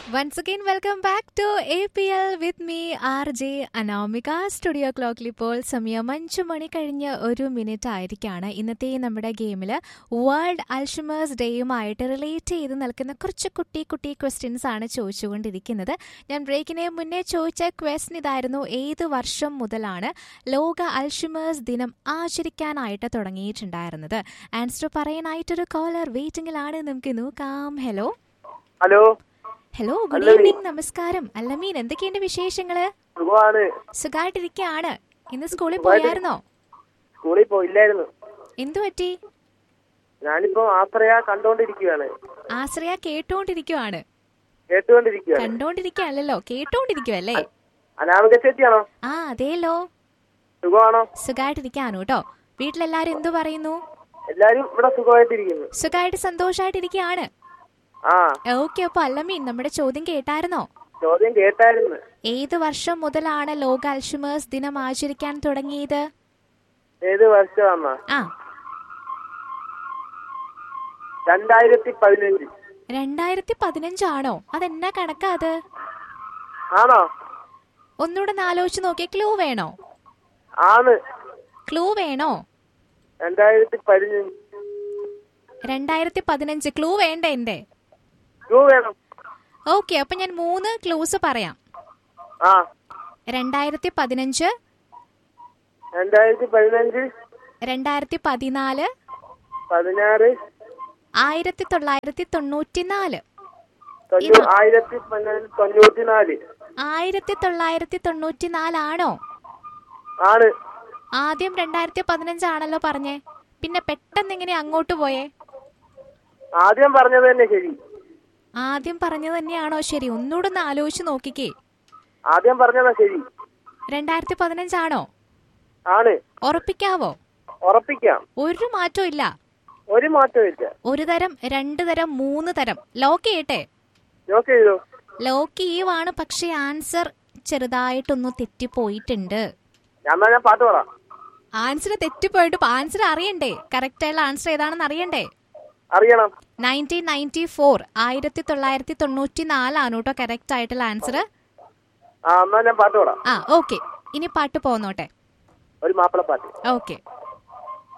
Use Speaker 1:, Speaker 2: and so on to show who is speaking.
Speaker 1: Once again, welcome back to APL with me, RJ Anamika studio ക്ലോക്കിൽ ഇപ്പോൾ സമയം അഞ്ചു മണി കഴിഞ്ഞ് ഒരു മിനിറ്റ് ആയിരിക്കാണ് ഇന്നത്തെ നമ്മുടെ ഗെയിമിൽ വേൾഡ് അൽഷിമേഴ്സ് ഡേയുമായിട്ട് റിലേറ്റ് ചെയ്ത് നിൽക്കുന്ന കുറച്ച് കുട്ടി കുട്ടി ക്വസ്റ്റ്യൻസ് ആണ് ചോദിച്ചുകൊണ്ടിരിക്കുന്നത് ഞാൻ ബ്രേക്കിനെ മുന്നേ ചോദിച്ച ക്വസ്റ്റ്യൻ ഇതായിരുന്നു ഏത് വർഷം മുതലാണ് ലോക അൽഷിമേഴ്സ് ദിനം ആചരിക്കാനായിട്ട് തുടങ്ങിയിട്ടുണ്ടായിരുന്നത് ആൻസർ പറയാനായിട്ടൊരു കോളർ വെയിറ്റിംഗിലാണ് നമുക്ക് നോക്കാം hello
Speaker 2: hello
Speaker 1: hello good
Speaker 2: Allameen.
Speaker 1: Evening നമസ്കാരം അല്ലമീൻ എന്തൊക്കെയുണ്ട് വിശേഷങ്ങള്
Speaker 2: സുഖമാണ്
Speaker 1: സുഖമായിട്ടിരിക്കുകയാണ് ഇന്ന് സ്കൂളിൽ
Speaker 2: സുഖമായിട്ട്
Speaker 1: പോയായിരുന്നോ
Speaker 2: സ്കൂളിൽ പോയില്ലായിരുന്നു
Speaker 1: എന്തു പറ്റി
Speaker 2: ഞാനിപ്പോ ആശ്രയ കണ്ടോണ്ടിരിക്കുകയാണ്
Speaker 1: ആശ്രയ കേട്ടോണ്ടിരിക്കുവാണ്
Speaker 2: കേട്ടുകൊണ്ടിരിക്കുകയാണ്
Speaker 1: കണ്ടോണ്ടിരിക്കുകയല്ലല്ലോ കേട്ടോണ്ടിരിക്കുവല്ലേ
Speaker 2: അനാമിക ചേച്ചിയാണോ
Speaker 1: ആ അതേലോ
Speaker 2: സുഖമാണോ
Speaker 1: സുഖമായിട്ടിരിക്കാനു കേട്ടോ വീട്ടിലെല്ലാരും എന്തു പറയുന്നു
Speaker 2: എല്ലാരും ഇവിടെ സുഖമായിട്ടിരിക്കുന്നു
Speaker 1: സുഖമായിട്ട് സന്തോഷമായിട്ടിരിക്കുകയാണ്
Speaker 2: ആ
Speaker 1: ഓക്കെ അപ്പൊ അല്ലമീൻ നമ്മുടെ ചോദ്യം കേട്ടായിരുന്നോ
Speaker 2: ചോദ്യം കേട്ടായിരുന്നു
Speaker 1: ഏത് വർഷം മുതലാണ് ലോക അൽഷിമേഴ്സ് ദിനം ആചരിക്കാൻ തുടങ്ങിയത്
Speaker 2: ഏത് വർഷമാണോ
Speaker 1: ആ
Speaker 2: രണ്ടായിരത്തി പതിനഞ്ച്
Speaker 1: രണ്ടായിരത്തി പതിനഞ്ചാണോ അതെന്നാ കണക്കാ അത്
Speaker 2: ആണോ
Speaker 1: ഒന്നുകൂടെ ഒന്ന് ആലോചിച്ച് നോക്കിയ ക്ലൂ വേണോ
Speaker 2: ആണ്
Speaker 1: ക്ലൂ വേണോ
Speaker 2: രണ്ടായിരത്തി പതിനഞ്ച്
Speaker 1: രണ്ടായിരത്തി പതിനഞ്ച് ക്ലൂ വേണ്ട എന്റെ
Speaker 2: ടൂ വേണം
Speaker 1: ഓക്കെ അപ്പൊ ഞാൻ മൂന്ന് ക്ലൂസ് പറയാം
Speaker 2: ആ
Speaker 1: രണ്ടായിരത്തി പതിനഞ്ച്
Speaker 2: രണ്ടായിരത്തി പതിനഞ്ച്
Speaker 1: രണ്ടായിരത്തി പതിനാല്
Speaker 2: പതിനാറ്
Speaker 1: ആയിരത്തി തൊള്ളായിരത്തി തൊണ്ണൂറ്റി നാല്
Speaker 2: തൊണ്ണൂ ആയിരത്തി പതിനാല് തൊണ്ണൂറ്റി നാല്
Speaker 1: ആയിരത്തി തൊള്ളായിരത്തി തൊണ്ണൂറ്റി നാലാണോ
Speaker 2: ആണ്
Speaker 1: ആദ്യം രണ്ടായിരത്തി പതിനഞ്ചാണല്ലോ പറഞ്ഞേ പിന്നെ പെട്ടെന്ന് എങ്ങനെ അങ്ങോട്ട് പോയേ
Speaker 2: ആദ്യം പറഞ്ഞത് തന്നെ ശരി
Speaker 1: ആദ്യം പറഞ്ഞത് തന്നെയാണോ ശരി ഒന്നുകൂടെ ഒന്ന് ആലോചിച്ച് നോക്കിക്കേ
Speaker 2: ആദ്യം പറഞ്ഞതാ ശരി
Speaker 1: രണ്ടായിരത്തി പതിനഞ്ചാണോ
Speaker 2: ആണ്
Speaker 1: ഉറപ്പിക്കാവോ
Speaker 2: ഉറപ്പിക്കാം
Speaker 1: ഒരു മാറ്റവും ഇല്ല
Speaker 2: ഒരു മാറ്റമില്ല
Speaker 1: ഒരു തരം രണ്ട് തരം മൂന്ന് തരം ലോക്ക് ചെയ്യട്ടെ
Speaker 2: നോക്ക് ചെയ്തോ
Speaker 1: ലോക്ക് ചെയ്യുവാണ് പക്ഷെ ആൻസർ ചെറുതായിട്ടൊന്ന് തെറ്റിപ്പോയിട്ടുണ്ട്
Speaker 2: ഞാൻ എന്നാ ഞാൻ പാട്ട് പാടാം
Speaker 1: ആൻസർ തെറ്റിപ്പോയിട്ട് ആൻസർ അറിയണ്ടേ കറക്റ്റ് ആയുള്ള ആൻസർ ഏതാണെന്ന് അറിയണ്ടേ
Speaker 2: അറിയണം
Speaker 1: നയൻറ്റീൻ നയൻറ്റി ഫോർ ആയിരത്തി തൊള്ളായിരത്തി തൊണ്ണൂറ്റി നാലാണ് കേട്ടോ കറക്റ്റ് ആയിട്ടുള്ള ആൻസർ
Speaker 2: ആ എന്നാ ഞാൻ പാട്ട് പാടാം
Speaker 1: ആ ഓക്കെ ഇനി പാട്ട് പോന്നോട്ടെ
Speaker 2: ഒരു മാപ്പിള പാട്ട്
Speaker 1: ഓക്കെ